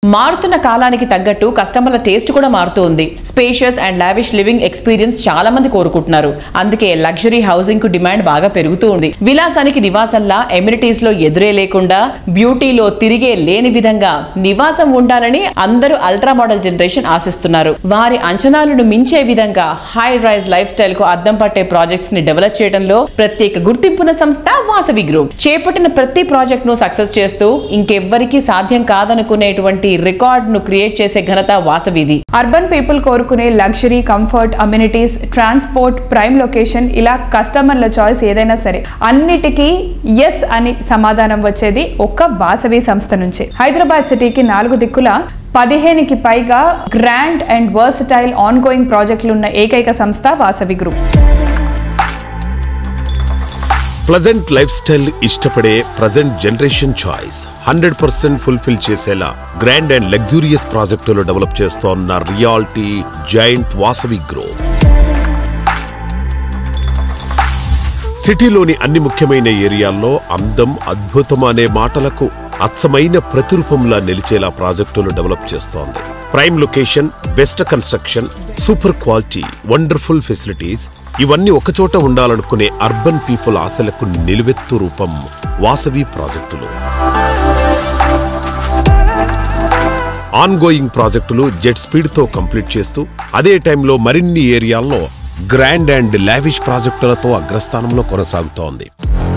మారుతున్న కాలానికి తగ్గట్టు కస్టమర్ల టేస్ట్ కూడా మారుతూ ఉంది spacious and lavish living experience చాలా మంది కోరుకుంటున్నారు అందుకే లగ్జరీ హౌసింగ్ కు డిమాండ్ బాగా పెరుగుతూ ఉంది విలాసానికి నివాసంలా ఎమ్యూనిటీస్ లో ఎదురే లేకుండా బ్యూటీలో తిరిగే లేని విధంగా నివాసం ఉండాలని అందరూ అల్ట్రా మోడల్ జనరేషన్ ఆశిస్తున్నారు వారి అంచనాలను మించే విధంగా హై రైజ్ లైఫ్ స్టైల్ కు అద్దం పట్టే ప్రాజెక్ట్స్ ని డెవలప్ చేయడంలో ప్రత్యేక గుర్తింపున్న సంస్థ వాసవి గ్రూప్ చేపట్టిన ప్రతి ప్రాజెక్ట్ ను సక్సెస్ చేస్తూ ఇంకెవ్వరికీ సాధ్యం కాదనుకునేటువంటి రికార్డ్ ను క్రియేట్ చేసే ఘనత వాసవిది అర్బన్ పీపుల్ కోరుకునే luxury comfort amenities transport prime location ఇలా కస్టమర్ల చాయిస్ ఏదైనా సరే అన్నిటికీ ఎస్ అని సమాధానం వచ్చేది ఒక్క వాసవి సంస్థ నుంచి హైదరాబాద్ సిటీకి నాలుగు దిక్కుల పదిహేనుకి పైగా grand and versatile ongoing ప్రాజెక్టులు ఉన్న ఏకైక సంస్థ Vasavi group pleasant life style ఇష్టపడే present generation choice hundred percent fulfil చేసేలా గ్రాండ్ అండ్ లగ్జూరియస్ ప్రాజెక్టులు డెవలప్ చేస్తోన్న రియాలిటీ జైంట్ వాసవి గ్రూప్ సిటీలోని అన్ని ముఖ్యమైన ఏరియాల్లో అందం అద్భుతం అనే మాటలకు అచ్చమైన ప్రతిరూపంలా నిలిచేలా ప్రాజెక్టులు డెవలప్ చేస్తోంది prime location best construction super quality wonderful facilities ఇవన్నీ ఒకచోట ఉండాలనుకునే అర్బన్ పీపుల్ ఆశలకు నిలువెత్తు రూపం వాసవి ప్రాజెక్టులు ఆన్ గోయింగ్ ప్రాజెక్టులు జెట్ స్పీడ్ తో కంప్లీట్ చేస్తూ అదే టైంలో మరిన్ని ఏరియాల్లో గ్రాండ్ అండ్ లావిష్ ప్రాజెక్టులతో అగ్రస్థానంలో కొనసాగుతోంది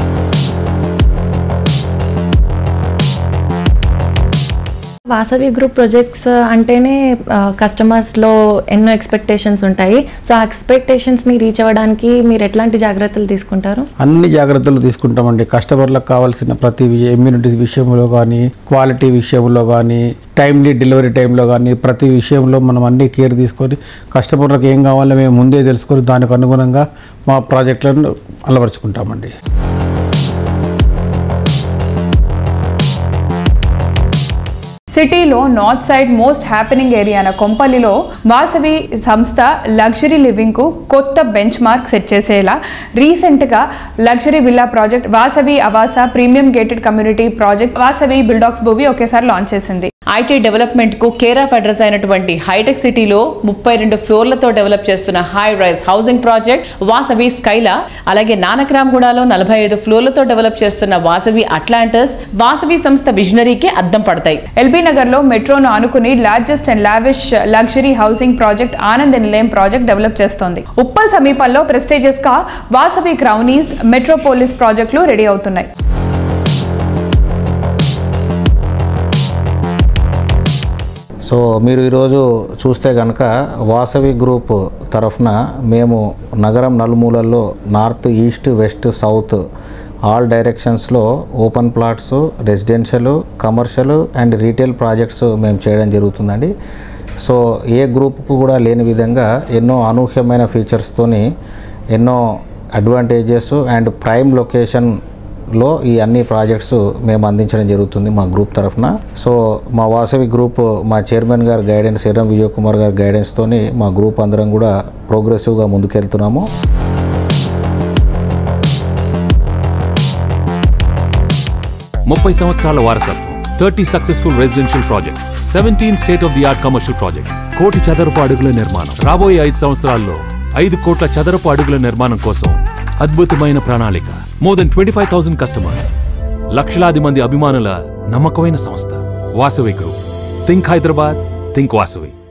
వాసవి గ్రూప్ ప్రాజెక్ట్స్ అంటేనే కస్టమర్స్లో ఎన్నో ఎక్స్పెక్టేషన్స్ ఉంటాయి సో ఆ ఎక్స్పెక్టేషన్స్ని రీచ్ అవ్వడానికి మీరు ఎట్లాంటి జాగ్రత్తలు తీసుకుంటారు అన్ని జాగ్రత్తలు తీసుకుంటామండి కస్టమర్లకు కావాల్సిన ప్రతి ఇమ్యూనిటీస్ విషయంలో కానీ క్వాలిటీ విషయంలో కానీ టైమ్లీ డెలివరీ టైంలో కానీ ప్రతి విషయంలో మనం అన్ని కేర్ తీసుకొని కస్టమర్లకు ఏం కావాలో మేము ముందే తెలుసుకొని దానికి అనుగుణంగా మా ప్రాజెక్టులను అలవరుచుకుంటామండి సిటీలో north side most happening area అయిన కొంపల్లిలో వాసవి సంస్థ లగ్జరీ లివింగ్ కు కొత్త బెంచ్ మార్క్ సెట్ చేసేలా రీసెంట్ గా luxury villa project Vasavi Avasa premium gated community project Vasavi బిల్డాక్స్ భూవి ఒకేసారి లాంచ్ చేసింది ఐటీ డెవలప్మెంట్ కు కేర్ ఆఫ్ అడ్రస్ అయినటువంటి హైటెక్ సిటీలో ముప్పై రెండు ఫ్లోర్లతో డెవలప్ చేస్తున్న high rise housing project Vasavi Skyla అలాగే నానక్రామ్గూడలో నలభై ఐదు ఫ్లోర్లతో డెవలప్ చేస్తున్న వాసవి అట్లాంటస్ వాసవి సంస్థ విజనరీకి అద్దం పడతాయి ఎల్బీ నగర్ లో మెట్రోను ఆనుకుని largest and lavish luxury housing project Anand Nilayam project develop చేస్తోంది ఉప్పల్ సమీపంలో ప్రెస్టేజియస్ గా వాసవి క్రౌన్ ఈస్ట్ మెట్రోపోలిస్ ప్రాజెక్టులు రెడీ అవుతున్నాయి సో మీరు ఈరోజు చూస్తే కనుక వాసవి గ్రూప్ తరఫున మేము నగరం నలుమూలల్లో north east west south all డైరెక్షన్స్లో open plots residential commercial and retail projects మేము చేయడం జరుగుతుందండి సో ఏ గ్రూప్కు కూడా లేని విధంగా ఎన్నో అనూహ్యమైన ఫీచర్స్తోని ఎన్నో అడ్వాంటేజెస్ అండ్ ప్రైమ్ లొకేషన్ లో ఈ అన్ని ప్రాజెక్ట్స్ మేము అందించడం జరుగుతుంది మా గ్రూప్ తరఫున సో మా వాసవి గ్రూప్ మా చైర్మన్ గారు గైడెన్స్ ఎర్రం విజయ్ కుమార్ గారి గైడెన్స్తోని మా గ్రూప్ అందరం కూడా ప్రోగ్రెసివ్గా ముందుకెళ్తున్నాము ముప్పై సంవత్సరాల వారసత్వం thirty successful residential projects seventeen state of the art commercial projects కోటి చదరపు అడుగుల నిర్మాణం రాబోయే ఐదు సంవత్సరాల్లో ఐదు కోట్ల చదరపు అడుగుల నిర్మాణం కోసం అద్భుతమైన ప్రణాళిక more than twenty five thousand customers లక్షలాది మంది అభిమానుల నమ్మకమైన సంస్థ Vasavi group think Hyderabad think Vasavi